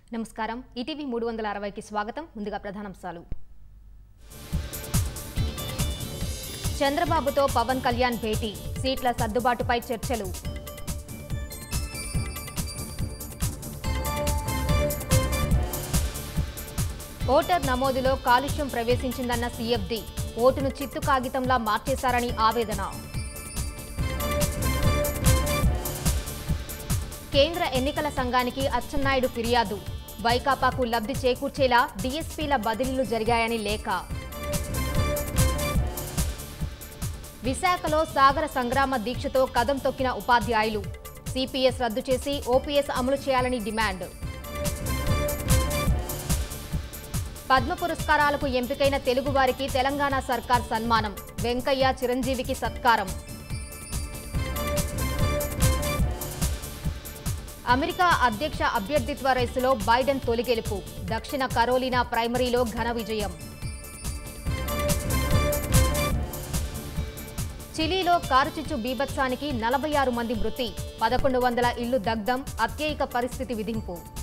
నమస్కారం ఈటీవీ మూడు వందల అరవైకి స్వాగతం ముందుగా ప్రధానాంశాలు చంద్రబాబుతో పవన్ కళ్యాణ్ భేటీ సీట్ల సర్దుబాటుపై చర్చలు ఓటర్ నమోదులో కాలుష్యం ప్రవేశించిందన్న సీఎఫ్డి ఓటును చిత్తు కాగితంలా మార్చేశారని ఆవేదన కేంద్ర ఎన్నికల సంఘానికి అచ్చెన్నాయుడు ఫిర్యాదు వైకాపాకు లబ్ధి చేకూర్చేలా డీఎస్పీల బదిలీలు జరిగాయని లేఖ విశాఖలో సాగర సంగ్రామ దీక్షతో కదం తొక్కిన ఉపాధ్యాయులు సిపిఎస్ రద్దు చేసి ఓపీఎస్ అమలు చేయాలని డిమాండ్ పద్మ పురస్కారాలకు ఎంపికైన తెలుగువారికి తెలంగాణ సర్కార్ సన్మానం వెంకయ్య చిరంజీవికి సత్కారం అమెరికా అధ్యక్ష అభ్యర్థిత్వ రేసులో బైడెన్ తొలి గెలుపు దక్షిణ కరోలినా ప్రైమరీలో ఘన విజయం చిలీలో కారుచిచ్చు బీభత్సానికి నలభై ఆరు మంది మృతి పదకొండు వందల ఇళ్లు దగ్ధం అత్యయిక పరిస్థితి విధింపు